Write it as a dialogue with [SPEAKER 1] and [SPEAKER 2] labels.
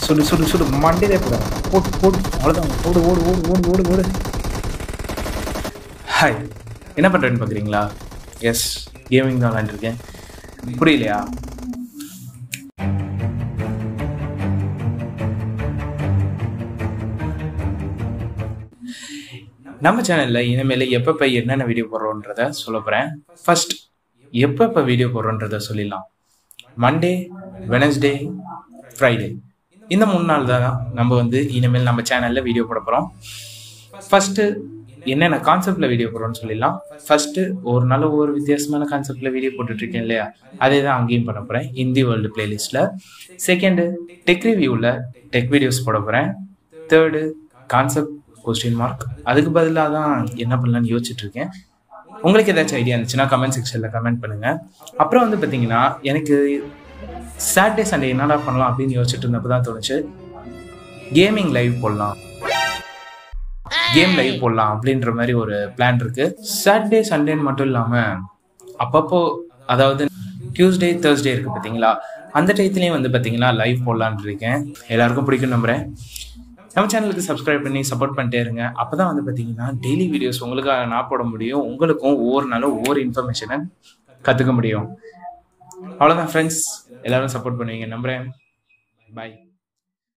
[SPEAKER 1] சுடு சுடு சுடு மண்டிலே போடு போட்டு போடு அவ்வளோதான் ஓடு ஓடு ஓடு ஓடு ஓடு ஓடு ஹாய் என்ன பண்ணுறேன்னு பார்க்குறீங்களா எஸ் கேமிங் தான் விளாண்டுருக்கேன் புரியலையா நம்ம சேனலில் இனிமேல் எப்பப்போ என்னென்ன வீடியோ போடுறோன்றத சொல்ல போகிறேன் ஃபர்ஸ்ட் எப்பப்போ வீடியோ போடுறோன்றத சொல்லிடலாம் மண்டே வெனஸ்டே ஃப்ரைடே இந்த மூணு நாள் தான் நம்ம வந்து இனிமேல் நம்ம சேனலில் வீடியோ போட போகிறோம் ஃபஸ்ட்டு என்னென்ன கான்செப்டில் வீடியோ போடுறோம்னு சொல்லிடலாம் ஃபஸ்ட்டு ஒரு நாள் ஒவ்வொரு வித்தியாசமான கான்செப்டில் வீடியோ போட்டுட்ருக்கேன் இல்லையா அதே தான் அங்கேயும் பண்ண போகிறேன் ஹிந்தி வேர்ல்டு பிளேலிஸ்ட்டில் செகண்டு டெக் ரிவ்யூவில் டெக் வீடியோஸ் போட போகிறேன் தேர்டு கான்செப்ட் கொஸ்டின் மார்க் அதுக்கு பதிலாக தான் என்ன பண்ணலான்னு யோசிச்சுட்டு இருக்கேன் உங்களுக்கு ஏதாச்சும் ஐடியா இருந்துச்சுன்னா கமெண்ட் செக்ஷனில் கமெண்ட் பண்ணுங்கள் அப்புறம் வந்து பார்த்தீங்கன்னா எனக்கு சாட்டர்டே சண்டே என்னடா பண்ணலாம் அப்படின்னு யோசிச்சுட்டு இருந்தப்போ தான் தோணுச்சு கேமிங் லைவ் போடலாம் கேம் லைவ் போடலாம் அப்படின்ற மாதிரி ஒரு பிளான் இருக்கு சாட்டர்டே சண்டேன்னு மட்டும் இல்லாமல் அப்பப்போ அதாவது டியூஸ்டே தேர்ஸ்டே இருக்கு பார்த்தீங்களா அந்த டயத்துலேயும் வந்து பார்த்தீங்கன்னா லைவ் போடலான் இருக்கேன் எல்லாருக்கும் பிடிக்கும் நம்புறேன் நம்ம சேனலுக்கு சப்ஸ்கிரைப் பண்ணி சப்போர்ட் பண்ணிட்டே இருங்க அப்போ தான் வந்து பார்த்தீங்கன்னா டெய்லி வீடியோஸ் உங்களுக்காக நான் போட முடியும் உங்களுக்கும் ஒவ்வொரு நாளும் ஒவ்வொரு இன்ஃபர்மேஷனை கற்றுக்க முடியும் அவ்வளோதான் ஃப்ரெண்ட்ஸ் எல்லாரும் சப்போர்ட் பண்ணுவீங்க நம்புகிறேன் பாய்